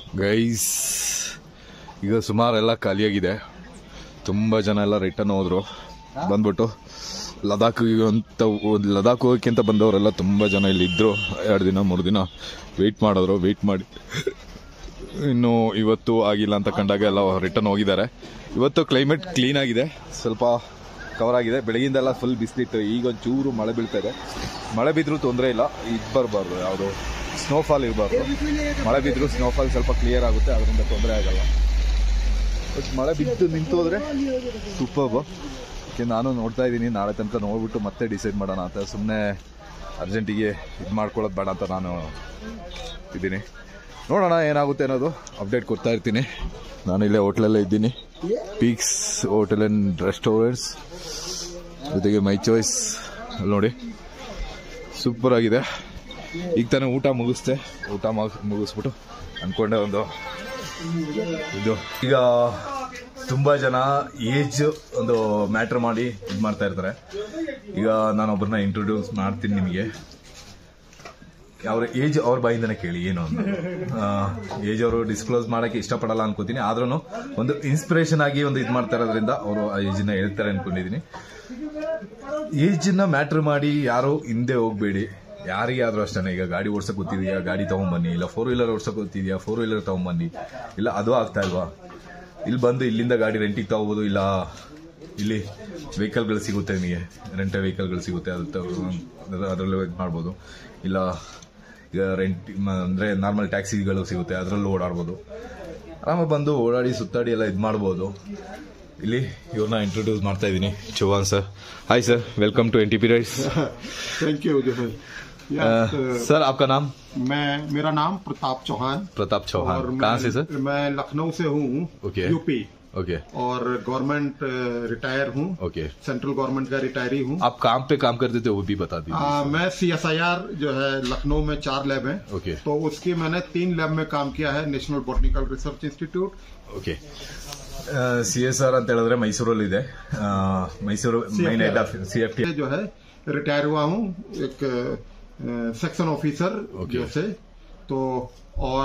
Guys ಈಗ ಸುಮಾರೆಲ್ಲ ಖಾಲಿಯಾಗಿದೆ ತುಂಬ ಜನ ಎಲ್ಲ ರಿಟರ್ನ್ ಹೋದ್ರು ಬಂದ್ಬಿಟ್ಟು ಲದಾಖ್ ಅಂತ ಲದಾಖ್ ಹೋಗೋಕ್ಕೆ ಅಂತ ಬಂದವರೆಲ್ಲ ತುಂಬ ಜನ ಇಲ್ಲಿ ಇದ್ರು ಎರಡು ದಿನ ಮೂರು ದಿನ ವೆಯ್ಟ್ ಮಾಡಿದ್ರು ವೆಯ್ಟ್ ಮಾಡಿ ಇನ್ನು ಇವತ್ತು ಆಗಿಲ್ಲ ಅಂತ ಕಂಡಾಗ ಎಲ್ಲ ರಿಟರ್ನ್ ಹೋಗಿದ್ದಾರೆ ಇವತ್ತು ಕ್ಲೈಮೇಟ್ ಕ್ಲೀನ್ ಆಗಿದೆ ಸ್ವಲ್ಪ ಕವರ್ ಆಗಿದೆ ಬೆಳಗಿಂದೆಲ್ಲ ಫುಲ್ ಬಿಸಿಲಿತ್ತು ಈಗ ಒಂಚೂರು ಮಳೆ ಬೀಳ್ತಾ ಇದೆ ಮಳೆ ಬಿದ್ದರೂ ತೊಂದರೆ ಇಲ್ಲ ಇದು ಬರಬಾರ್ದು ಯಾವುದು ಸ್ನೋಫಾಲ್ ಇರಬಾರ್ದು ಮಳೆ ಬಿದ್ದರೂ ಸ್ನೋಫಾಲ್ ಸ್ವಲ್ಪ ಕ್ಲಿಯರ್ ಆಗುತ್ತೆ ಅದರಿಂದ ತೊಂದರೆ ಆಗಲ್ಲ ಬಟ್ ಮಳೆ ಬಿದ್ದು ನಿಂತು ಹೋದ್ರೆ ಸೂಪರ್ಬ್ ಓಕೆ ನಾನು ನೋಡ್ತಾ ಇದ್ದೀನಿ ನಾಳೆ ತನಕ ನೋಡ್ಬಿಟ್ಟು ಮತ್ತೆ ಡಿಸೈಡ್ ಮಾಡೋಣ ಅಂತ ಸುಮ್ಮನೆ ಅರ್ಜೆಂಟಿಗೆ ಇದು ಮಾಡ್ಕೊಳ್ಳೋದು ಬೇಡ ಅಂತ ನಾನು ಇದ್ದೀನಿ ನೋಡೋಣ ಏನಾಗುತ್ತೆ ಅನ್ನೋದು ಅಪ್ಡೇಟ್ ಕೊಡ್ತಾ ಇರ್ತೀನಿ ನಾನು ಇಲ್ಲೇ ಹೋಟ್ಲಲ್ಲೇ ಇದ್ದೀನಿ ಪೀಕ್ಸ್ ಹೋಟೆಲ್ ಆ್ಯಂಡ್ ರೆಸ್ಟೋರೆಂಟ್ಸ್ ಜೊತೆಗೆ ಮೈ ಚಾಯ್ಸ್ ಅಲ್ಲಿ ನೋಡಿ ಸೂಪರ್ ಆಗಿದೆ ಈಗ ತಾನೇ ಊಟ ಮುಗಿಸ್ದೆ ಊಟ ಮುಗ್- ಮುಗಿಸ್ಬಿಟ್ಟು ಅಂದ್ಕೊಂಡೆ ಒಂದು ಇದು ಈಗ ತುಂಬಾ ಜನ ಏಜ್ ಒಂದು ಮ್ಯಾಟ್ರ್ ಮಾಡಿ ಇದು ಮಾಡ್ತಾ ಇರ್ತಾರೆ ಈಗ ನಾನು ಒಬ್ಬರನ್ನ ಇಂಟ್ರೊಡ್ಯೂಸ್ ಮಾಡ್ತೀನಿ ನಿಮಗೆ ಅವ್ರ ಏಜ್ ಅವ್ರ ಬಾಯಿಂದನೇ ಕೇಳಿ ಏನು ಅಂತ ಏಜ್ ಅವರು ಡಿಸ್ಕ್ಲೋಸ್ ಮಾಡಕ್ಕೆ ಇಷ್ಟಪಡಲ್ಲ ಅನ್ಕೋತೀನಿ ಆದ್ರೂ ಒಂದು ಇನ್ಸ್ಪಿರೇಷನ್ ಆಗಿ ಒಂದು ಇದು ಮಾಡ್ತಾ ಇರೋದ್ರಿಂದ ಅವರು ಆ ಏಜ್ನ ಹೇಳ್ತಾರೆ ಅನ್ಕೊಂಡಿದ್ದೀನಿ ಏಜ್ನ ಮ್ಯಾಟ್ರ್ ಮಾಡಿ ಯಾರು ಹಿಂದೆ ಹೋಗ್ಬೇಡಿ ಯಾರಿಗೆ ಆದ್ರೂ ಅಷ್ಟೇ ಈಗ ಗಾಡಿ ಓಡ್ಸಕ್ ಗೊತ್ತಿದೆಯಾ ಗಾಡಿ ತಗೊಂಬನ್ನಿ ಇಲ್ಲ ಫೋರ್ ವೀಲರ್ ಓಡ್ಸಕ್ ಗೊತ್ತಿದೆಯಾ ಫೋರ್ ವೀಲರ್ ತಗೊಂಬನ್ನಿ ಇಲ್ಲ ಅದು ಆಗ್ತಾ ಇಲ್ವಾ ಇಲ್ಲಿ ಬಂದು ಇಲ್ಲಿಂದ ಗಾಡಿ ರೆಂಟಿಗೆ ತಗೋಬೋದು ಇಲ್ಲ ಇಲ್ಲಿ ವೆಹಿಕಲ್ಗಳು ಸಿಗುತ್ತೆ ನಿಮಗೆ ರೆಂಟ್ ವೆಹಿಕಲ್ಗಳು ಸಿಗುತ್ತೆ ಅದು ತಗೊ- ಅದರಲ್ಲೂ ಇದು ಮಾಡ್ಬೋದು ಇಲ್ಲ ಈಗ ರೆಂಟ್ ಅಂದರೆ ನಾರ್ಮಲ್ ಟ್ಯಾಕ್ಸಿಗಳು ಸಿಗುತ್ತೆ ಅದರಲ್ಲೂ ಓಡಾಡ್ಬೋದು ಆರಾಮಾಗಿ ಬಂದು ಓಡಾಡಿ ಸುತ್ತಾಡಿ ಎಲ್ಲ ಇದು ಮಾಡ್ಬೋದು ಇಲ್ಲಿ ಇವ್ರನ್ನ ಇಂಟ್ರೊಡ್ಯೂಸ್ ಮಾಡ್ತಾ ಇದ್ದೀನಿ Chauhan sir hi sir welcome to N T P rise thank you जो है यस, सर आपका नाम मैं मेरा नाम प्रताप चौहान प्रताप चौहान और कहाँ मैं- से सर मैं लखनऊ से हूँ ओके। यूपी ओके और गवर्नमेंट रिटायर हूँ ओके सेंट्रल गवर्नमेंट का रिटायरी हूँ आप काम पे काम करते थे वो भी बता दीजिए आ, मैं सीएसआईआर जो है लखनऊ में चार लैब हैं ओके तो उसकी मैंने तीन लैब में काम किया है national botanical research institute okay C S R ಅಂತ ಹೇಳಿದ್ರೆ ಮೈಸೂರಲ್ಲಿ ಇದೆ ಆ, Mysuru main head of C F T जो है रिटायर हुआ हूँ एक सेक्शन ऑफिसर ओके। जैसे तो और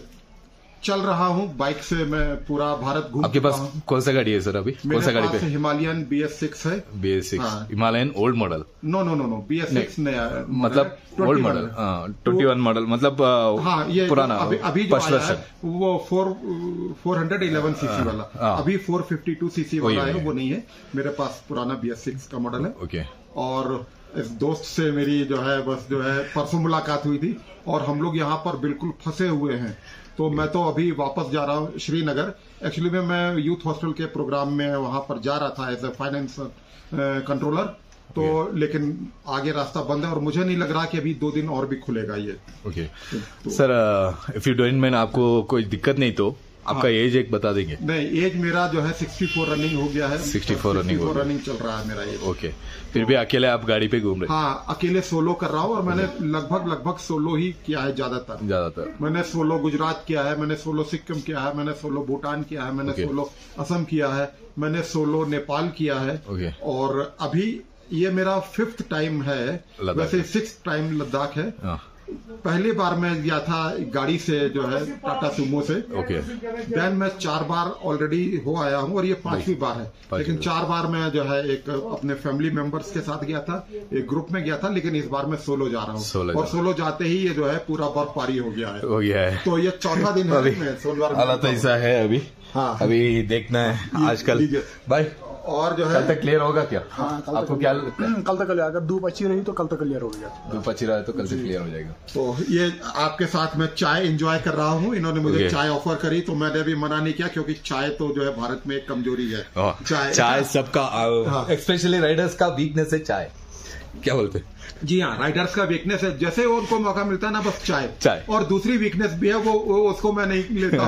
चल रहा हूँ बाइक से मैं पूरा भारत घूम आपके चुका पास हूँ। कौन सा गाड़ी है सर अभी कौन सा मेरे गाड़ी पास पे हिमालयन बी एस सिक्स है बी एस सिक्स हाँ। Himalayan old model no no no no B S six नया मतलब है, ओल्ड 21 मॉडल है। ट्वेंटी वन मॉडल मतलब आ, हाँ ये पुराना अभी अभी जो फर्स्ट आया वर्षन है वो four four hundred eleven CC वाला हाँ। अभी फोर फिफ्टी टू सीसी वही वाला है है। वो नहीं है मेरे पास पुराना बी एस सिक्स का मॉडल है ओके और इस दोस्त से मेरी जो है बस जो है परसों मुलाकात हुई थी और हम लोग यहाँ पर बिल्कुल फंसे हुए हैं तो मैं तो अभी वापस जा रहा हूँ श्रीनगर एक्चुअली में मैं यूथ हॉस्टल के प्रोग्राम में वहां पर जा रहा था एज ए फाइनेंस कंट्रोलर तो लेकिन आगे रास्ता बंद है और मुझे नहीं लग रहा कि अभी दो दिन और भी खुलेगा ये okay sir if you don't mind आपको कोई दिक्कत नहीं तो आपका एज एक बता देंगे नहीं एज मेरा जो है 64 रनिंग हो गया है 64 रनिंग हो 64 गया। रनिंग चल रहा है मेरा एज ओके फिर भी अकेले आप गाड़ी पे घूम रहे हाँ अकेले सोलो कर रहा हूँ और मैंने लगभग लगभग सोलो ही किया है ज्यादातर ज्यादातर मैंने सोलो गुजरात किया है मैंने सोलो सिक्किम किया है मैंने सोलो भूटान किया है मैंने Okay. सोलो असम किया है मैंने सोलो नेपाल किया है Okay. और अभी ये मेरा फिफ्थ टाइम है लद्दाख वैसे है। सिक्स टाइम लद्दाख है हाँ पहली बार मैं गया था गाड़ी से जो है टाटा सुमो से ओके देन मैं चार बार ऑलरेडी हो आया हूँ और ये पांचवी बार है पांचवी लेकिन बार। चार बार मैं जो है एक अपने फैमिली मेंबर्स के साथ गया था एक ग्रुप में गया था लेकिन इस बार मैं सोलो जा रहा हूँ सोलो और जा- सोलो जाते ही ये जो है पूरा बर्फबारी हो गया है हो गया है तो ये चौथा दिन है अभी मैं सोलवार में हालत ऐसा है अभी हाँ। अभी देखना है आजकल लीजिए। भाई और जो कल है तक क्लियर होगा क्या हाँ, कल आपको तक क्या लगता है कल तक क्लियर अगर धूप अच्छी रही तो कल तक क्लियर हो गया धूप अच्छी रहा है तो कल से क्लियर हो जाएगा तो ये आपके साथ मैं चाय एंजॉय कर रहा हूँ इन्होंने मुझे Okay. चाय ऑफर करी तो मैंने भी मना नहीं किया क्योंकि चाय तो जो है भारत में एक कमजोरी है चाय चाय सबका हाँ। स्पेशली राइडर्स का वीकनेस है चाय क्या बोलते हैं जी हाँ राइडर्स का वीकनेस है जैसे उनको मौका मिलता है ना बस चाय चाय। और दूसरी वीकनेस भी है वो, वो उसको मैं नहीं लेता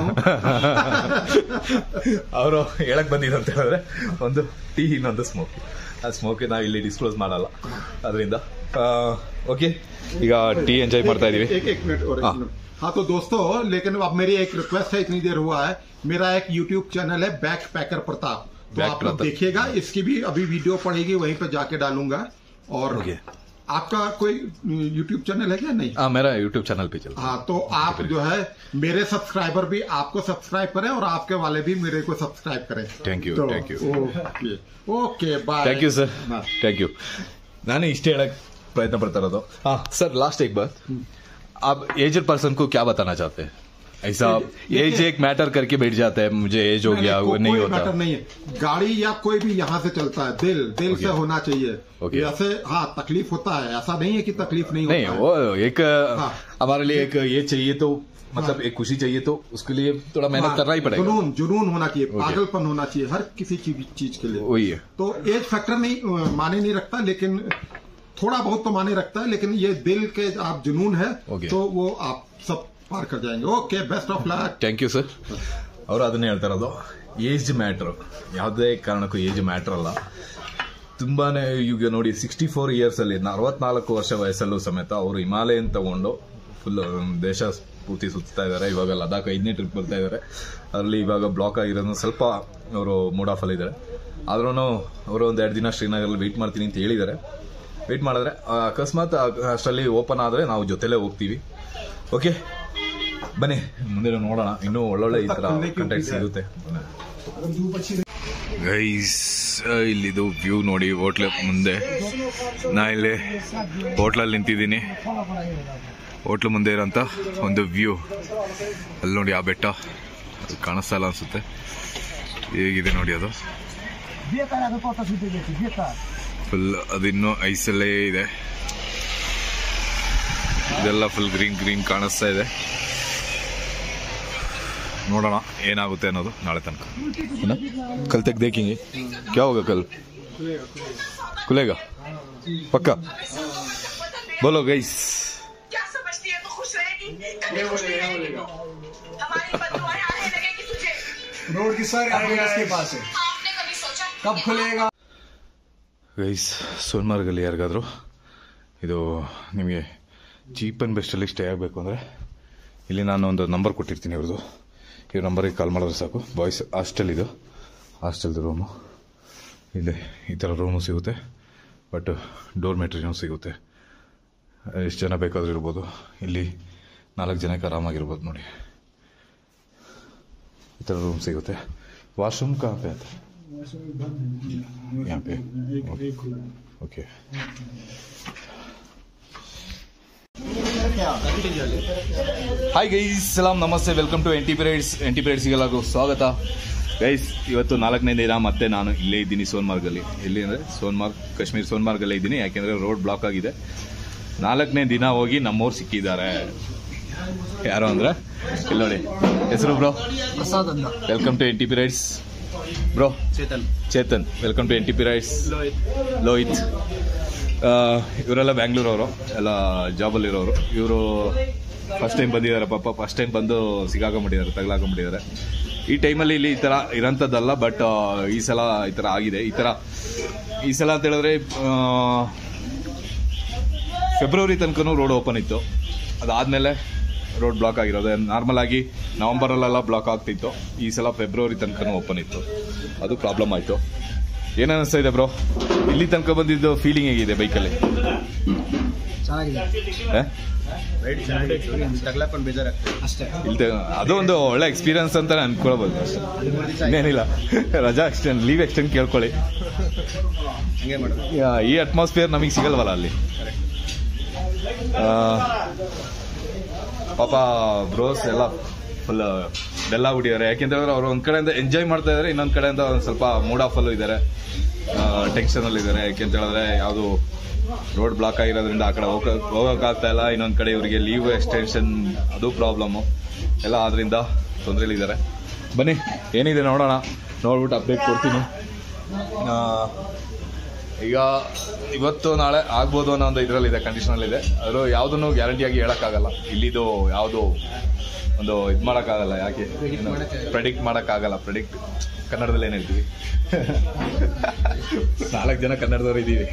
हूँ ಅವರು ಹೇಳಕ್ ಬಂದಿದ್ದು ಅಂತ ಹೇಳಿದ್ರೆ ಒಂದು ಟೀ ಇನ್ನೊಂದು ಸ್ಮೋಕ್ ಆ ಸ್ಮೋಕ್ ನಾವು ಇಲ್ಲಿ ಡಿಸ್ಕ್ಲೋಸ್ ಮಾಡಲ್ಲ ಅದರಿಂದ ಓಕೆ ಈಗ ಟೀ ಎಂಜಾಯ್ ಮಾಡ್ತಾ ಇದೀವಿ एक एक मिनट और एक हाँ। मिनट हाँ तो दोस्तों लेकिन अब मेरी एक रिक्वेस्ट है इतनी देर हुआ है मेरा एक यूट्यूब चैनल है बैक पैकर प्रताप तो Back आप लोग प्रताप। देखिएगा इसकी भी अभी वीडियो पड़ेगी वहीं पे जाके डालूंगा और Okay. आपका कोई यूट्यूब चैनल है क्या नहीं हाँ मेरा यूट्यूब चैनल पे चल हाँ तो आप जो है मेरे सब्सक्राइबर भी आपको सब्सक्राइब करें और आपके वाले भी मेरे को सब्सक्राइब करें Thank you, तो, thank you. Okay okay bye thank you sir thank you ನಾನು ಇಷ್ಟೇ ಹೇಳಕ್ ಪ್ರಯತ್ನ ಪಡ್ತಾ ಇರೋದು हाँ सर लास्ट एक बात आप एजड पर्सन को क्या बताना चाहते हैं ऐसा ये- एज एक मैटर करके बैठ जाता है मुझे एज हो गया वो नहीं कोई होता मैटर नहीं है गाड़ी या कोई भी यहाँ से चलता है दिल दिल से होना चाहिए Okay. ऐसे हाँ तकलीफ होता है ऐसा नहीं है कि तकलीफ नहीं नहीं होता है वो एक हाँ। हमारे लिए एक ये चाहिए तो मतलब एक खुशी चाहिए तो उसके लिए थोड़ा मेहनत हाँ, करना ही पड़ेगा जुनून जुनून होना चाहिए पागलपन होना चाहिए हर किसी चीज चीज के लिए वही है तो एज फैक्टर नहीं अ, माने नहीं रखता लेकिन थोड़ा बहुत तो माने रखता है लेकिन ये दिल के आप जुनून है Okay. तो वो आप सब पार कर जाएंगे okay best of luck thank you sir ಅವರು ಅದನ್ನೇ ಹೇಳ್ತಾ ಇರೋದು ಏಜ್ ಮ್ಯಾಟ್ರ್ ಯಾವುದೇ ಕಾರಣಕ್ಕೂ ಏಜ್ ಮ್ಯಾಟ್ರ್ ಅಲ್ಲ ತುಂಬಾನೇ ಈಗ ನೋಡಿ ಸಿಕ್ಸ್ಟಿ ಫೋರ್ ಇಯರ್ಸ್ ಅಲ್ಲಿ ಅರವತ್ನಾಲ್ಕು ವರ್ಷ ವಯಸ್ಸಲ್ಲೂ ಸಮೇತ ಅವರು ಹಿಮಾಲಯನ್ ತಗೊಂಡು ಫುಲ್ ದೇಶ ಪೂರ್ತಿ ಸುತ್ತಾ ಇದ್ದಾರೆ ಇವಾಗ ಲದಾಖ್ ಐದನೇ ಟ್ರಿಪ್ ಬರ್ತಾ ಇದ್ದಾರೆ ಅದರಲ್ಲಿ ಇವಾಗ ಬ್ಲಾಕ್ ಆಗಿರೋದು ಸ್ವಲ್ಪ ಅವರು ಮೂಡ್ ಆಫ್ ಅಲ್ಲಿ ಇದ್ದಾರೆ ಆದ್ರೂ ಅವರು ಒಂದ್ ಎರಡು ದಿನ ಶ್ರೀನಗರಲ್ಲಿ ವೆಯ್ಟ್ ಮಾಡ್ತೀನಿ ಅಂತ ಹೇಳಿದ್ದಾರೆ ವೆಯ್ಟ್ ಮಾಡಿದ್ರೆ ಆ, ಅಕಸ್ಮಾತ್ ಆ- ಅಷ್ಟರಲ್ಲಿ ಓಪನ್ ಆದ್ರೆ ನಾವು ಜೊತೆಲೇ ಹೋಗ್ತೀವಿ ಓಕೆ ಬನ್ನಿ ಮುಂದೆ ನೋಡೋಣ ಇನ್ನೂ ಒಳ್ಳೊಳ್ಳೆ ಈ ತರ ಕಂಟೆಂಟ್ ಸಿಗುತ್ತೆ ಗೈಸ್ ಇಲ್ಲಿದು ವ್ಯೂ ನೋಡಿ ಹೋಟ್ಲ ಮುಂದೆ ನಾ ಇಲ್ಲಿ ಹೋಟ್ಲಲ್ಲಿ ನಿಂತಿದ್ದೀನಿ ಹೋಟ್ಲ್ ಮುಂದೆ ಇರೋಂಥ ಒಂದು ವ್ಯೂ ಅಲ್ಲಿ ನೋಡಿ ಆ ಬೆಟ್ಟ ಅದು ಕಾಣಿಸ್ತಾ ಇಲ್ಲ ಅನ್ಸುತ್ತೆ ಹೇಗಿದೆ ನೋಡಿ ಅದು ಫುಲ್ ಅದಿನ್ನೂ ಐಸಲ್ಲೇ ಇದೆ ಇದೆಲ್ಲ ಫುಲ್ ಗ್ರೀನ್ ಗ್ರೀನ್ ಕಾಣಿಸ್ತಾ ಇದೆ ನೋಡೋಣ ಏನಾಗುತ್ತೆ ಅನ್ನೋದು ನಾಳೆ ತನಕ है ना? कल तक देखेंगे क्या होगा कल खुलेगा पक्का बोलो गईस क्या समझती है तो खुश रहेगी कभी खुश नहीं रहेगी हमारी बददुआएं आने लगेगी तुझे रोड की सारी अपडेट्स के पास है आपने कभी सोचा कब खुलेगा ಗೈಸ್ ಸೋನ್ಮಾರ್ಗಲ್ಲಿ ಯಾರಿಗಾದರೂ ಇದು ನಿಮಗೆ ಚೀಪ್ ಆ್ಯಂಡ್ ಬೆಸ್ಟಲ್ಲಿ ಸ್ಟೇ ಆಗಬೇಕು ಅಂದರೆ ಇಲ್ಲಿ ನಾನು ಒಂದು ನಂಬರ್ ಕೊಟ್ಟಿರ್ತೀನಿ ಇವ್ರದ್ದು ಇವ್ರ ನಂಬರಿಗೆ ಕಾಲ್ ಮಾಡಿದ್ರೆ ಸಾಕು ಬಾಯ್ಸ್ ಹಾಸ್ಟೆಲ್ ಇದು ಹಾಸ್ಟೆಲ್ದು ರೂಮು ಇಲ್ಲಿ ಈ ಥರ ರೂಮು ಸಿಗುತ್ತೆ ಬಟ್ ಡೋರ್ ಮೆಟ್ರಿನೂ ಸಿಗುತ್ತೆ ಎಷ್ಟು ಜನ ಬೇಕಾದರೂ ಇರ್ಬೋದು ಇಲ್ಲಿ ನಾಲ್ಕು ಜನಕ್ಕೆ ಆರಾಮಾಗಿರ್ಬೋದು ನೋಡಿ ಈ ಥರ ರೂಮ್ ಸಿಗುತ್ತೆ ವಾಶ್ರೂಮ್ ಕಾಪೆ ಅಂತ यहाँ पे ओके ಹಾಯ್ ಗೈಸ್ ಸಲಾಂ ನಮಸ್ತೆ welcome to empty periods empty ಪಿರಿಯಡ್ಸ್ಗೆಲ್ಲರಿಗೂ ಸ್ವಾಗತ ಗೈಸ್ ಇವತ್ತು ನಾಲ್ಕನೇ ದಿನ ಮತ್ತೆ ನಾನು ಇಲ್ಲೇ ಇದ್ದೀನಿ ಸೋನ್ಮಾರ್ಗಲ್ಲಿ ಎಲ್ಲಿ ಅಂದರೆ ಸೋನ್ಮಾರ್ಗ್ ಕಾಶ್ಮೀರ್ ಸೋನ್ಮಾರ್ಗಲ್ಲೇ ಇದ್ದೀನಿ ಯಾಕೆಂದರೆ ರೋಡ್ ಬ್ಲಾಕ್ ಆಗಿದೆ ನಾಲ್ಕನೇ ದಿನ ಹೋಗಿ ನಮ್ಮವ್ರು ಸಿಕ್ಕಿದ್ದಾರೆ ಯಾರು ಅಂದ್ರೆ ಇಲ್ಲಿ ನೋಡಿ ಹೆಸರು ಬ್ರೋ प्रसाद अंदा welcome to empty periods bro Chetan Chetan welcome to empty periods Lohith ಆ, ಇವರೆಲ್ಲ ಬ್ಯಾಂಗ್ಳೂರವರು ಎಲ್ಲ ಜಾಬಲ್ಲಿರೋರು ಇವರು ಫಸ್ಟ್ ಟೈಮ್ ಬಂದಿದ್ದಾರೆ ಪಾಪ ಫಸ್ಟ್ ಟೈಮ್ ಬಂದು ಸಿಗಾಕೊಂಬಿಟ್ಟಿದ್ದಾರೆ ತಗಲಾಕೊಂಬಿಟ್ಟಿದ್ದಾರೆ ಈ ಟೈಮಲ್ಲಿ ಇಲ್ಲಿ ಈ ಥರ ಇರೋಂಥದ್ದಲ್ಲ ಬಟ್ ಈ ಸಲ ಈ ಥರ ಆಗಿದೆ ಈ ಥರ ಈ ಸಲ ಅಂತ ಹೇಳಿದ್ರೆ ಆ, ಫೆಬ್ರವರಿ ತನಕನೂ ರೋಡ್ ಓಪನ್ ಇತ್ತು ಅದಾದಮೇಲೆ ರೋಡ್ ಬ್ಲಾಕ್ ಆಗಿರೋದು ನಾರ್ಮಲ್ ಆಗಿ ನವಂಬರಲ್ಲೆಲ್ಲ ಬ್ಲಾಕ್ ಆಗ್ತಿತ್ತು ಈ ಸಲ ಫೆಬ್ರವರಿ ತನಕನೂ ಓಪನ್ ಇತ್ತು ಅದು ಪ್ರಾಬ್ಲಮ್ ಆಯಿತು ಏನು ಅನಿಸ್ತಾ ಇದೆ ಬ್ರೋ ಇಲ್ಲಿ ತನಕ ಬಂದಿದ್ದು ಫೀಲಿಂಗ್ ಹೇಗಿದೆ ಬೈಕಲ್ಲಿ ಚೆನ್ನಾಗಿದೆ ತಗ್ಲಾಕೊಂಡು ಬೇಜಾರಾಗ್ತದೆ ಅಷ್ಟೇ ಇಲ್ಲಿ ತ- ಅದು ಒಂದು ಒಳ್ಳೆ ಎಕ್ಸ್ಪೀರಿಯನ್ಸ್ ಅಂತ ಅನ್ಕೊಳ್ಬೋದು ಅಷ್ಟೇ ಇನ್ನೇನಿಲ್ಲ ರಜಾ ಎಕ್ಸ್ಟೆಂಡ್ ಲೀವ್ ಎಕ್ಸ್ಟೆಂಡ್ ಕೇಳ್ಕೊಳ್ಳಿ ಹಂಗೆ ಮಾಡೋದು ಯಾ, ಈ ಅಟ್ಮಾಸ್ಫಿಯರ್ ನಮಗೆ ಸಿಗಲ್ವಲ್ಲ ಅಲ್ಲಿ ಆ, ಪಾಪ ಬ್ರೋಸ್ ಎಲ್ಲ ಫುಲ್ ಬೆಲ್ಲ ಬಿಟ್ಟಿದ್ದಾರೆ ಯಾಕೆಂತಂದ್ರೆ ಅವ್ರು ಒಂದ್ ಕಡೆಯಿಂದ ಎಂಜಾಯ್ ಮಾಡ್ತಾ ಇದಾರೆ ಇನ್ನೊಂದ್ ಕಡೆಯಿಂದ ಒಂದ್ ಸ್ವಲ್ಪ ಮೂಡ್ ಆಫ್ ಅಲ್ಲೂ ಇದ್ದಾರೆ ಟೆನ್ಷನ್ ಅಲ್ಲಿ ಇದ್ದಾರೆ ಯಾಕೆಂತ ಹೇಳಿದ್ರೆ ಯಾವುದು ರೋಡ್ ಬ್ಲಾಕ್ ಆಗಿರೋದ್ರಿಂದ ಆ ಕಡೆ ಹೋಗಕ್ ಹೋಗಕ್ಕಾಗ್ತಾ ಇಲ್ಲ ಇನ್ನೊಂದ್ ಕಡೆ ಇವರಿಗೆ ಲೀವ್ ಎಕ್ಸ್ಟೆನ್ಷನ್ ಅದು ಪ್ರಾಬ್ಲಮ್ಮು ಎಲ್ಲ ಆದ್ರಿಂದ ತೊಂದರೆಲಿದ್ದಾರೆ ಬನ್ನಿ ಏನಿದೆ ನೋಡೋಣ ನೋಡ್ಬಿಟ್ಟು ಅಪ್ಡೇಟ್ ಕೊಡ್ತೀನಿ ಆ, ಈಗ ಇವತ್ತು ನಾಳೆ ಆಗ್ಬೋದು ಅನ್ನೋ ಒಂದು ಇದರಲ್ಲಿದೆ ಕಂಡೀಷನ್ ಇದೆ ಅದು ಯಾವುದನ್ನು ಗ್ಯಾರಂಟಿಯಾಗಿ ಹೇಳಕ್ಕಾಗಲ್ಲ ಇಲ್ಲಿದು ಯಾವುದು ಒಂದು ಇದು ಮಾಡೋಕ್ಕಾಗಲ್ಲ ಯಾಕೆ ಪ್ರೆಡಿಕ್ಟ್ ಮಾಡೋಕ್ಕಾಗಲ್ಲ ಪ್ರೆಡಿಕ್ಟ್ ಕನ್ನಡದಲ್ಲಿ ಏನು ಹೇಳ್ತೀವಿ ನಾಲ್ಕು ಜನ ಕನ್ನಡದವ್ರು ಇದ್ದೀವಿ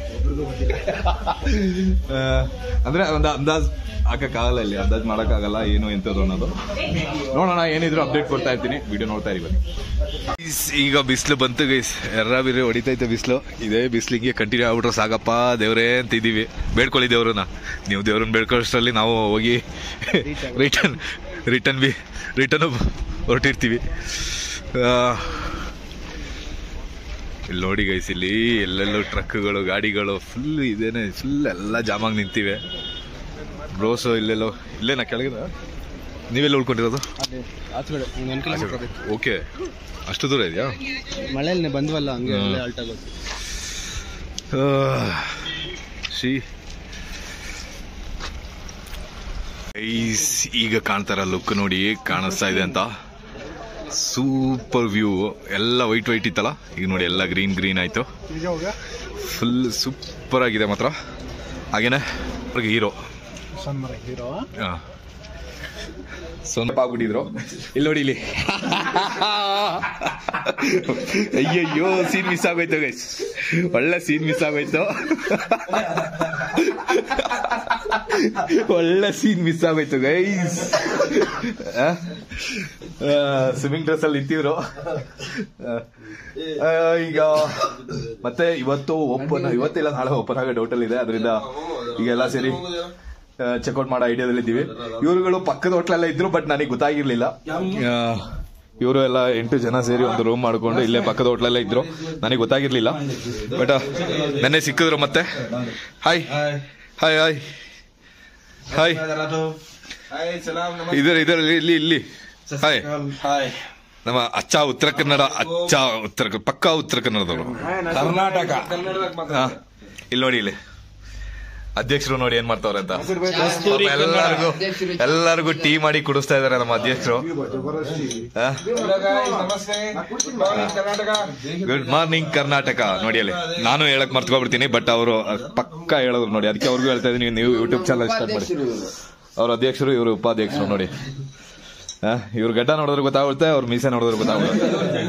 ಆ, ಅಂದ್ರೆ ಒಂದು ಅಂದಾಜ್ ಹಾಕಕ್ಕಾಗಲ್ಲ ಇಲ್ಲಿ ಅಂದಾಜ್ ಮಾಡೋಕ್ಕಾಗಲ್ಲ ಏನು ಎಂಥದ್ದು ಅನ್ನೋದು ನೋಡೋಣ ಏನಿದ್ರು ಅಪ್ಡೇಟ್ ಕೊಡ್ತಾ ಇರ್ತೀನಿ ವಿಡಿಯೋ ನೋಡ್ತಾ ಇರಿ ಬನ್ನಿ ಗೈಸ್, ಈಗ ಬಿಸಿಲು ಬಂತು ಗೈಸ್ ಎರ್ರ ಬಿರ್ರೆ ಹೊಡಿತೈತೆ ಬಿಸಿಲು ಇದೇ ಬಿಸಿಲಿಗೆ ಕಂಟಿನ್ಯೂ ಆಗ್ಬಿಟ್ರೆ ಸಾಕಪ್ಪ ದೇವ್ರೇ ಅಂತ ಇದ್ದೀವಿ ಬೇಡ್ಕೊಳ್ಳಿ ದೇವ್ರನ್ನ ನೀವು ದೇವ್ರನ್ನ ಬೇಡ್ಕೊಳ್ಳೋಷ್ಟರಲ್ಲಿ ನಾವು ಹೋಗಿ ರಿಟರ್ನ್ ರಿಟರ್ನ್ ಬಿ ರಿಟರ್ನ್ ಹೊರಟಿರ್ತೀವಿ ಆ, ಇಲ್ಲಿ ನೋಡಿ ಗೈಸ್ ಇಲ್ಲಿ ಎಲ್ಲೆಲ್ಲೂ ಟ್ರಕ್ಗಳು ಗಾಡಿಗಳು ಫುಲ್ ಇದೇನೆ ಫುಲ್ ಎಲ್ಲ ಜಾಮಾಗಿ ನಿಂತಿವೆ ಬ್ರೋಸು ಇಲ್ಲೆಲ್ಲೋ ಇಲ್ಲೇನಾ ಕೆಳಗಿನ ನೀವೆಲ್ಲ ಉಳ್ಕೊಂಡಿರೋದು ಆಚೆ ಒಂದು ಕಿಲೋಮೀಟರ್ ಓಕೆ ಅಷ್ಟು ದೂರ ಇದೆಯಾ ಮಳೆಯಲ್ಲಿ ಬಂದ್ವಲ್ಲ ಹಂಗೆ ಹ್ಮ್. ಅಲ್ಲೇ halt ಆಗೋದು ಶ್ರೀ ಐಸ್ ಈಗ ಕಾಣ್ತಾರ ಲುಕ್ ನೋಡಿ ಹೇಗ್ ಕಾಣಿಸ್ತಾ ಇದೆ ಅಂತ ಸೂಪರ್ ವ್ಯೂ ಎಲ್ಲ ವೈಟ್ ವೈಟ್ ಇತ್ತಲ್ಲ ಈಗ ನೋಡಿ ಎಲ್ಲ ಗ್ರೀನ್ ಗ್ರೀನ್ ಆಯ್ತು ಫುಲ್ ಸೂಪರ್ ಆಗಿದೆ ಮಾತ್ರ ಹಾಗೇನೆ ಅವ್ರಿಗೆ ಹೀರೋ ಹೀರೋ ಸ್ವಲ್ಪ ಆಗ್ಬಿಟ್ಟಿದ್ರು ಇಲ್ಲಿ ನೋಡಿ ಇಲ್ಲಿ ಅಯ್ಯಯ್ಯೋ ಸೀನ್ ಮಿಸ್ ಆಗೋಯ್ತು ಗೈಸ್ ಒಳ್ಳೆ ಸೀನ್ ಮಿಸ್ ಆಗೋಯ್ತು ಒಳ್ಳೆ ಸೀನ್ ಮಿಸ್ ಆಗೋಯ್ತು ಗೈಸ್ ಸ್ವಿಮ್ಮಿಂಗ್ ಡ್ರೆಸ್ ಅಲ್ಲಿ ನಿಂತಿದ್ರು ಆ, ಈಗ ಮತ್ತೆ ಇವತ್ತು ಓಪನ್ ಇವತ್ತಿಲ್ಲ ನಾಳೆ ಓಪನ್ ಆಗೋ ಡೌಟ್ ಅಲ್ಲಿ ಇದೆ ಅದರಿಂದ ಈಗೆಲ್ಲ ಸೇರಿ ಚೆಕ್ಔಟ್ ಮಾಡೋ ಐಡಿಯಾದಲ್ಲಿ ಇದ್ದೀವಿ ಇವರುಗಳು ಪಕ್ಕದ ಹೋಟ್ಲೆಲ್ಲ ಇದ್ರು ಬಟ್ ನನಗೆ ಗೊತ್ತಾಗಿರ್ಲಿಲ್ಲ ಇವರು ಎಲ್ಲ ಎಂಟು ಜನ ಸೇರಿ ಒಂದು ರೂಮ್ ಮಾಡ್ಕೊಂಡು ಇಲ್ಲೇ ಪಕ್ಕದ ಹೋಟ್ಲೆಲ್ಲ ಇದ್ರು ನನಗೆ ಗೊತ್ತಾಗಿರ್ಲಿಲ್ಲ ಬಟ್ ನೆನ್ನೆ ಸಿಕ್ಕಿದ್ರು ಮತ್ತೆ ಹಾಯ್ ಹಾಯ್ ಹಾಯ್ ಹಾಯ್ ಇದರ ಇದರಲ್ಲಿ ಇಲ್ಲಿ ಇಲ್ಲಿ ಹಾಯ್ ಹಾಯ್ ನಮ್ಮ ಅಚ್ಚ ಉತ್ತರ ಕನ್ನಡ ಅಚ್ಚ ಉತ್ತರ ಕ- ಪಕ್ಕಾ ಉತ್ತರ ಕನ್ನಡದವರು ಕರ್ನಾಟಕ ಹಾ, ಇಲ್ಲಿ ನೋಡಿ ಇಲ್ಲಿ ಅಧ್ಯಕ್ಷರು ನೋಡಿ ಏನ್ ಮಾಡ್ತಾವ್ರೆ ಅಂತ ಪಾಪ ಎಲ್ಲರಿಗೂ ಎಲ್ಲರಿಗೂ ಟೀ ಮಾಡಿ ಕುಡಿಸ್ತಾ ಇದಾರೆ ನಮ್ಮ ಅಧ್ಯಕ್ಷರು ಗುಡ್ ಮಾರ್ನಿಂಗ್ ಕರ್ನಾಟಕ ನೋಡಿ ಅಲ್ಲಿ ನಾನು ಹೇಳಕ್ ಮರ್ತ್ಕೊಬಿಡ್ತೀನಿ ಬಟ್ ಅವರು ಪಕ್ಕ ಹೇಳಿದ್ರು ನೋಡಿ ಅದಕ್ಕೆ ಅವ್ರಿಗೂ ಹೇಳ್ತಾ ಇದೀನಿ ನೀವು ಯೂಟ್ಯೂಬ್ ಚಾನಲ್ ಸ್ಟಾರ್ಟ್ ಮಾಡಿ ಅವ್ರ ಅಧ್ಯಕ್ಷರು ಇವರು ಉಪಾಧ್ಯಕ್ಷರು ನೋಡಿ ಇವ್ರ ಗಡ್ಡ ನೋಡಿದ್ರೆ ಗೊತ್ತಾಗುತ್ತೆ ಅವ್ರ ಮೀಸೆ ನೋಡಿದ್ರೆ ಗೊತ್ತಾಗುತ್ತೆ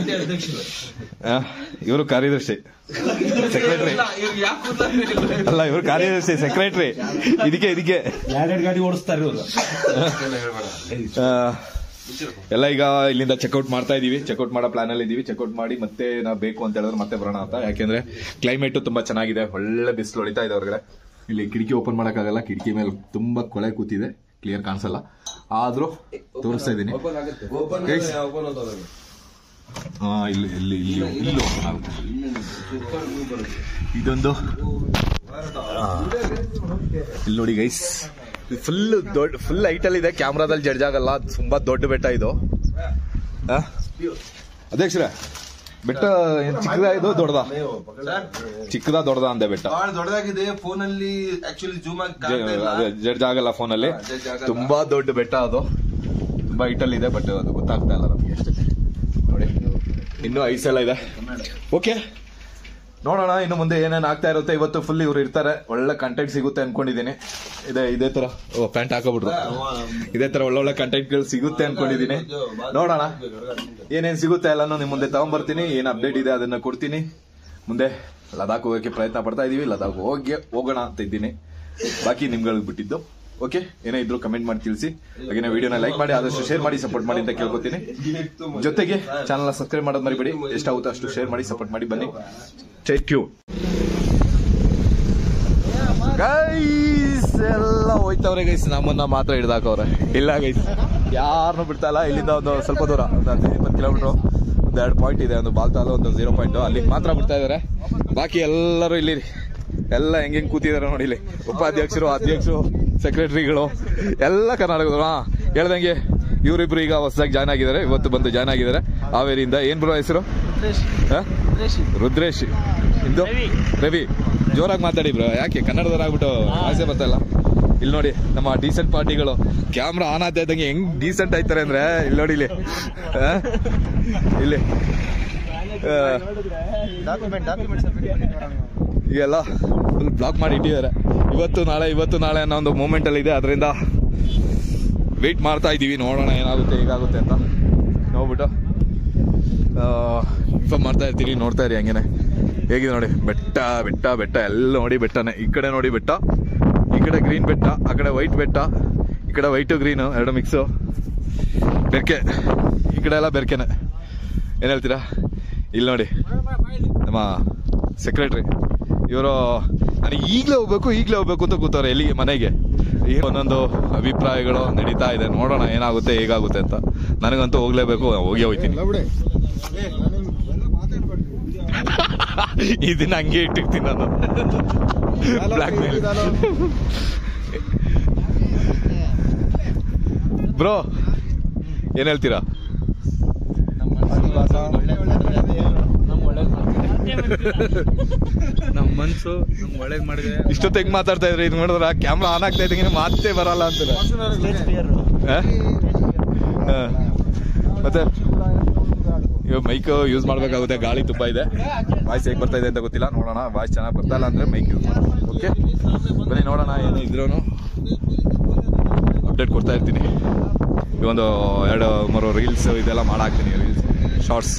ಇವರು ಕಾರ್ಯದರ್ಶಿ ಸೆಕ್ರೆಟರಿ ಅಲ್ಲ ಇವರು ಕಾರ್ಯದರ್ಶಿ ಸೆಕ್ರೆಟರಿ ಇದಕ್ಕೆ ಇದಕ್ಕೆ ಎರಡೆರಡು ಗಾಡಿ ಓಡಿಸ್ತಾರೆ ಇವರು ಆ, ಎಲ್ಲ ಈಗ ಇಲ್ಲಿಂದ ಚೆಕ್ಔಟ್ ಮಾಡ್ತಾ ಇದೀವಿ ಚೆಕ್ಔಟ್ ಮಾಡೋ ಪ್ಲಾನ್ ಅಲ್ಲಿ ಇದೀವಿ ಚೆಕ್ಔಟ್ ಮಾಡಿ ಮತ್ತೆ ನಾವು ಬೇಕು ಅಂತ ಹೇಳಿದ್ರೆ ಮತ್ತೆ ಬರೋಣ ಅಂತ ಯಾಕೆಂದ್ರೆ ಕ್ಲೈಮೇಟ್ ತುಂಬಾ ಚೆನ್ನಾಗಿದೆ ಒಳ್ಳೆ ಬಿಸಿಲು ಹೊಡಿತಾ ಇದೆ ಹೊರಗಡೆ ಇಲ್ಲಿ ಕಿಟಕಿ ಓಪನ್ ಮಾಡಕ್ಕಾಗಲ್ಲ ಕಿಟಕಿ ಮೇಲೆ ತುಂಬಾ ಕೊಳೆ ಕೂತಿದೆ ಕ್ಲಿಯರ್ ಕಾಣಿಸಲ್ಲ ಆದ್ರೂ ತೋರಿಸ್ತಾ ಇದ್ದೀನಿ Guys, ಆ, ಇಲ್ಲಿ ಇಲ್ಲಿ ಇಲ್ಲಿ ಇಲ್ಲಿ open ಆಗುತ್ತೆ ಇದೊಂದು ಆ, ಇಲ್ಲಿ ನೋಡಿ ಗೈಸ್ ಫುಲ್ ದೊಡ್ಡ ಫುಲ್ ಹೈಟಲ್ ಇದೆ ಕ್ಯಾಮ್ರಾದಲ್ಲಿ ಜಡ್ಜ್ ಆಗಲ್ಲ ತುಂಬಾ ದೊಡ್ಡ ಬೆಟ್ಟ ಇದು ಆ? ಅಧ್ಯಕ್ಷರೇ ಬೆಟ್ಟ ಏನ್ ಚಿಕ್ಕದ ಇದು ದೊಡ್ಡದ ಚಿಕ್ಕದ ದೊಡ್ಡದ ಅಂದೆ ಬೆಟ್ಟ ಬಹಳ ದೊಡ್ಡದಾಗಿದೆ ಫೋನ್ ಅಲ್ಲಿ ಆಕ್ಚುಲಿ ಜೂಮ್ ಆಗಿ ಕಾಣ್ತಾ ಇಲ್ಲ ಅದೇ ಜಡ್ಜ್ ಆಗಲ್ಲ ಫೋನಲ್ಲಿ ಹಾ, judge ಆಗಲ್ಲ. ತುಂಬಾ ದೊಡ್ಡ ಬೆಟ್ಟ ಅದು ತುಂಬಾ ಹೈಟಲ್ ಇದೆ ಬಟ್ ಅದು ಗೊತ್ತಾಗ್ತಾ ಇಲ್ಲ ನಮಗೆ ಅಷ್ಟೇ ನೋಡಿ ಇನ್ನೂ ಐಸ್ ಎಲ್ಲ ಇದೆ ಓಕೆ ನೋಡೋಣ ಇನ್ನು ಮುಂದೆ ಏನೇನ್ ಆಗ್ತಾ ಇರುತ್ತೆ ಇವತ್ತು ಫುಲ್ ಇವ್ರು ಇರ್ತಾರೆ ಒಳ್ಳೆ ಕಂಟೆಂಟ್ ಸಿಗುತ್ತೆ ಅನ್ಕೊಂಡಿದೀನಿ ಇದೇ ಇದೇ ತರ ಓ ಪ್ಯಾಂಟ್ ಹಾಕೋಬಿಟ್ರು ಇದೇ ತರ ಒಳ್ಳೊಳ್ಳೆ ಕಂಟೆಂಟ್ ಗಳು ಸಿಗುತ್ತೆ ಅನ್ಕೊಂಡಿದೀನಿ ನೋಡೋಣ ಏನೇನ್ ಸಿಗುತ್ತೆ ಎಲ್ಲಾನು ನಿಮ್ ಮುಂದೆ ತಗೊಂಡ್ಬರ್ತೀನಿ ಏನ್ ಅಪ್ಡೇಟ್ ಇದೆ ಅದನ್ನ ಕೊಡ್ತೀನಿ ಮುಂದೆ ಲದಾಖ್ ಹೋಗಕ್ಕೆ ಪ್ರಯತ್ನ ಪಡ್ತಾ ಇದೀವಿ ಲದಾಖ್ ಹೋಗಿ ಹೋಗೋಣ ಅಂತ ಇದ್ದೀನಿ ಬಾಕಿ ನಿಮ್ಗಳಿಗೆ ಬಿಟ್ಟಿದ್ದು ಓಕೆ ಏನೇ ಇದ್ರು ಕಮೆಂಟ್ ಮಾಡಿ ತಿಳಿಸಿ ಹಾಗೆ ವಿಡಿಯೋನ ಲೈಕ್ ಮಾಡಿ ಆದಷ್ಟು ಶೇರ್ ಮಾಡಿ ಸಪೋರ್ಟ್ ಮಾಡಿ ಅಂತ ಕೇಳ್ಕೊತೀನಿ ಜೊತೆಗೆ ಚಾನಲ್ ಸಬ್ಸ್ಕ್ರೈಬ್ ಮಾಡೋದು ಮರಿಬೇಡಿ ಎಷ್ಟಾಗುತ್ತೋ ಅಷ್ಟು ಶೇರ್ ಮಾಡಿ ಸಪೋರ್ಟ್ ಮಾಡಿ ಬನ್ನಿ ಥ್ಯಾಂಕ್ ಯು ಗೈಸ್ ಎಲ್ಲ ಹೋಯ್ತವ್ರೆ ಗೈಸ್ ನಮ್ಮನ್ನ ಮಾತ್ರ ಹಿಡ್ದಾಕವ್ರೆ ಇಲ್ಲ ಗೈಸ್ ಯಾರನ್ನು ಬಿಡ್ತಾ ಇಲ್ಲ ಇಲ್ಲಿಂದ ಒಂದು ಸ್ವಲ್ಪ ದೂರ ಒಂದು ಹದಿನೈದು ಇಪ್ಪತ್ತು ಕಿಲೋಮೀಟರ್ ಒಂದು ಎರಡು ಪಾಯಿಂಟ್ ಇದೆ ಒಂದು ಬಾಲ್ತಾಲ ಒಂದು ಜೀರೋ ಪಾಯಿಂಟ್ ಅಲ್ಲಿಗೆ ಮಾತ್ರ ಬಿಡ್ತಾ ಇದಾರೆ ಬಾಕಿ ಎಲ್ಲರೂ ಇಲ್ಲಿ ಎಲ್ಲ ಹೆಂಗ್ ಹೆಂಗ್ ಕೂತಿದಾರೆ ನೋಡಿ ಇಲ್ಲಿ ಉಪಾಧ್ಯಕ್ಷರು ಅಧ್ಯಕ್ಷರು ಸೆಕ್ರೆಟರಿಗಳು ಎಲ್ಲ ಕರ್ನಾಟಕದವರು ಹಾ ಹೇಳ್ದಂಗೆ ಇವರಿಬ್ರು ಈಗ ಹೊಸದಾಗಿ ಜಾಯ್ನ್ ಆಗಿದ್ದಾರೆ ಇವತ್ತು ಬಂದು ಜಾಯ್ನ್ ಆಗಿದ್ದಾರೆ ಹಾವೇರಿಯಿಂದ ಏನ್ ಬ್ರೋ ಹೆಸರು ಹಾ? ರುದ್ರೇಶ್ ಇಂದು ರವಿ ಜೋರಾಗಿ ಮಾತಾಡಿ ಬ್ರೋ ಯಾಕೆ ಕನ್ನಡದವರಾಗ್ಬಿಟ್ಟು ಆಸೆ ಬರ್ತಾ ಇಲ್ಲ ಇಲ್ಲಿ ನೋಡಿ ನಮ್ಮ ಡೀಸೆಂಟ್ ಪಾರ್ಟಿಗಳು ಕ್ಯಾಮ್ರಾ ಆನ್ ಆಗ್ತಾ ಇದ್ದಂಗೆ ಹೆಂಗ್ ಡೀಸೆಂಟ್ ಆಯ್ತಾರೆ ಅಂದ್ರೆ ಇಲ್ಲಿ ನೋಡಿ ಇಲ್ಲಿ ಆ? ಇಲ್ಲಿ ಆ, ಡಾಕ್ಯುಮೆಂಟ್ ಡಾಕ್ಯುಮೆಂಟ್ಸ್ ಈಗೆಲ್ಲ ಫುಲ್ ಬ್ಲಾಕ್ ಮಾಡಿ ಇಟ್ಟಿದ್ದಾರೆ ಇವತ್ತು ನಾಳೆ ಇವತ್ತು ನಾಳೆ ಅನ್ನೋ ಒಂದು ಮೂಮೆಂಟ್ ಅಲ್ಲಿ ಇದೆ ಅದರಿಂದ ವೆಯ್ಟ್ ಮಾಡ್ತಾ ಇದ್ದೀವಿ ನೋಡೋಣ ಏನಾಗುತ್ತೆ ಹೇಗಾಗುತ್ತೆ ಅಂತ ನೋಡ್ಬಿಟ್ಟು ಇನ್ಫಾರ್ಮ್ ಮಾಡ್ತಾ ಇರ್ತೀವಿ ನೋಡ್ತಾ ಇರಿ ಹಂಗೇನೆ ಹೇಗಿದೆ ನೋಡಿ ಬೆಟ್ಟ ಬೆಟ್ಟ ಬೆಟ್ಟ ಎಲ್ಲ ನೋಡಿ ಬೆಟ್ಟನೇ ಈ ಕಡೆ ನೋಡಿ ಬೆಟ್ಟ ಈ ಕಡೆ ಗ್ರೀನ್ ಬೆಟ್ಟ ಆ ಕಡೆ ವೈಟ್ ಬೆಟ್ಟ ಈ ಕಡೆ ವೈಟು ಗ್ರೀನು ಎರಡು ಮಿಕ್ಸು ಬೆರ್ಕೆ ಈ ಕಡೆ ಎಲ್ಲ ಬೆರ್ಕೆನೆ ಏನು ಹೇಳ್ತೀರಾ ಇಲ್ಲಿ ನೋಡಿ ನಮ್ಮ ಸೆಕ್ರೆಟ್ರಿ ಇವರು ನಾನು ಈಗಲೇ ಹೋಗ್ಬೇಕು ಈಗಲೇ ಹೋಗ್ಬೇಕು ಅಂತ ಕೂತವ್ರೆ ಎಲ್ಲಿಗೆ ಮನೆಗೆ ಈ ಒಂದೊಂದು ಅಭಿಪ್ರಾಯಗಳು ನಡೀತಾ ಇದೆ ನೋಡೋಣ ಏನಾಗುತ್ತೆ ಹೇಗಾಗುತ್ತೆ ಅಂತ ನನಗಂತೂ ಹೋಗ್ಲೇಬೇಕು ಹೋಗಿ ಹೋಗ್ತೀನಿ ಈ ದಿನ ಹಂಗೆ ಇಟ್ಟಿರ್ತೀನಿ ನಾನು ಬ್ಲ್ಯಾಕ್ ಮೇಲ್ ಬ್ರೋ ಏನ್ ಹೇಳ್ತೀರಾ ನಮ್ ಮನ್ಸು ನಮ್ ಒಳ್ಳೇದ್ ಮಾಡಿದೆ ಇಷ್ಟೊತ್ತು ಹೆಂಗ್ ಮಾತಾಡ್ತಾ ಇದ್ರಿ ಇದು ನೋಡಿದ್ರ ಕ್ಯಾಮ್ರಾ ಆನ್ ಆಗ್ತಾ ಇದ್ದಂಗೆ ಮಾತೇ ಬರಲ್ಲ ಅಂತಾರೆ ಆ? ಆ. ಮತ್ತೆ ಇವಾಗ ಮೈಕ್ ಯೂಸ್ ಮಾಡ್ಬೇಕಾಗುತ್ತೆ ಗಾಳಿ ತುಂಬಾ ಇದೆ ವಾಯ್ಸ್ ಹೇಗೆ ಬರ್ತಾ ಇದೆ ಅಂತ ಗೊತ್ತಿಲ್ಲ ನೋಡೋಣ ವಾಯ್ಸ್ ಚೆನ್ನಾಗಿ ಬರ್ತಾ ಇಲ್ಲ ಅಂದ್ರೆ ಮೈಕ್ ಯೂಸ್ ಮಾಡೋಣ ಓಕೆ ಬನ್ನಿ ನೋಡೋಣ ಏನು ಇದ್ರೂ ಅಪ್ಡೇಟ್ ಕೊಡ್ತಾ ಇರ್ತೀನಿ ಈ ಒಂದು ಎರಡು ಮೂರು ರೀಲ್ಸ್ ಇದೆಲ್ಲ ಮಾಡಾಕ್ತೀನಿ ರೀಲ್ಸ್ ಶಾರ್ಟ್ಸ್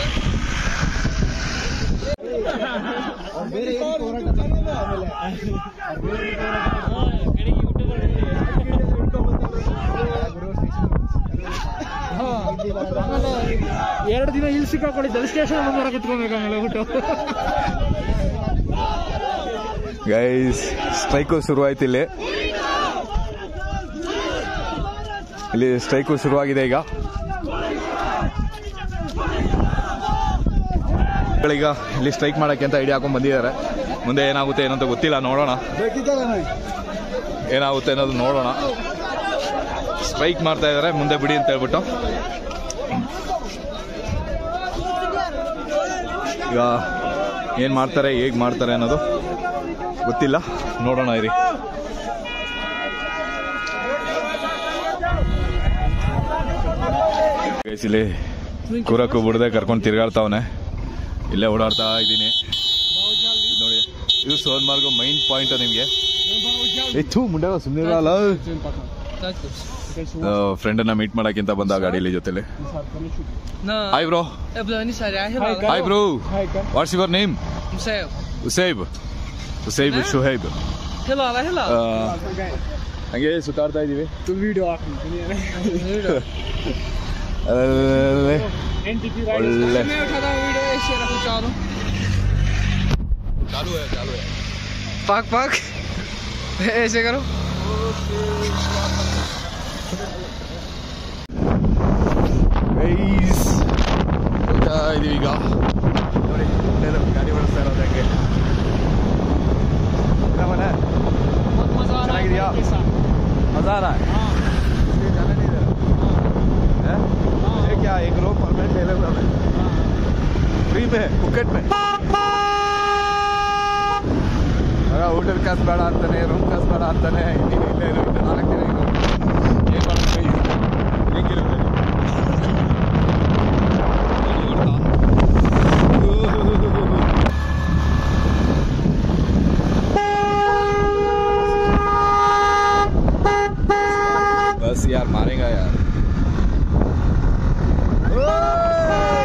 ಎರಡು ದಿನ ಇಲ್ಲಿ ಸಿಕ್ಕಾಕೊಂಡಿದ್ದೆ ಸ್ಟೇಷನ್ ಮುಂದೆ ಕುತ್ಕೊಬೇಕು ಆಮೇಲೆ ಊಟ ಗೈಸ್ ಸ್ಟ್ರೈಕು ಶುರುವಾಯ್ತು ಇಲ್ಲಿ ಇಲ್ಲಿ ಸ್ಟ್ರೈಕು ಶುರುವಾಗಿದೆ ಈಗ ಈಗ ಇಲ್ಲಿ ಸ್ಟ್ರೈಕ್ ಮಾಡಕ್ಕೆ ಅಂತ ಐಡಿಯಾ ಹಾಕೊಂಡ್ ಬಂದಿದ್ದಾರೆ ಮುಂದೆ ಏನಾಗುತ್ತೆ ಏನಂತ ಗೊತ್ತಿಲ್ಲ ನೋಡೋಣ ಏನಾಗುತ್ತೆ ಅನ್ನೋದು ನೋಡೋಣ ಸ್ಟ್ರೈಕ್ ಮಾಡ್ತಾ ಇದ್ದಾರೆ ಮುಂದೆ ಬಿಡಿ ಅಂತ ಹೇಳ್ಬಿಟ್ಟು ಈಗ ಏನ್ ಮಾಡ್ತಾರೆ ಹೇಗ್ ಮಾಡ್ತಾರೆ ಅನ್ನೋದು ಗೊತ್ತಿಲ್ಲ ನೋಡೋಣ ಇರಿ Guys, ಇಲ್ಲಿ ಕೂರಕ್ಕೂ ಬಿಡದೆ ಕರ್ಕೊಂಡು ತಿರ್ಗಾಡ್ತಾವನೆ ಇಲ್ಲೇ ಓಡಾಡ್ತಾ ಇದ್ದೀನಿ ನೋಡಿ ಇದು ಸೋನ್ಮಾರ್ಗು ಮೈನ್ ಪಾಯಿಂಟ್ ನಿಮಗೆ ಹೆಚ್ಚು ಮುಂಡೆ ಸುಮ್ಮನೆ ಅಲ್ಲ ಫ್ರೆಂಡನ್ನ ಮೀಟ್ ಮಾಡಕ್ಕಿಂತ ಬಂದ ಗಾಡಿಲಿ ಜೊತೆಲಿ hi bro hi bro what's your name Husaib Husaib Shuhaib ಆ, ಹಂಗೆ ಸುತ್ತಾಡ್ತಾ ಇದೀವಿ ವಿಡಿಯೋ ಅಲ್ಲಲ್ಲೇ. ಒಳ್ಳೆ पाक पाक ऐसे करो ಗೈಸ್ ಹೋಗ್ತಾ ಇದೀವಿ ಈಗ ನೋಡಿ ಇಲ್ಲೆಲ್ಲ ಗಾಡಿ ಓಡಿಸ್ತಾ ಇರೋದು ಹೆಂಗೆ ಮನೆ ಚೆನ್ನಾಗಿದೆಯಾ ಮಜಾರ क्या एक रो परमानेंट ले लेगा मैं फ्री में ಪುಕ್ಕಟ್ में ಆಗ ಹೋಟೆಲ್ ಕಾಸು ಬೇಡ ಅಂತಾನೆ ರೂಮ್ ಕಾಸು ಬೇಡ ಅಂತಾನೆ ಇಲ್ಲಿ ಇಲ್ಲೇ ಇರು, ಇನ್ನು ನಾಲ್ಕು ದಿನ ಇರು. ಏನ್ ಮಾಡೋದು ಕೈ? ಹೆಂಗಿರುತ್ತೆ बस यार मारेगा यार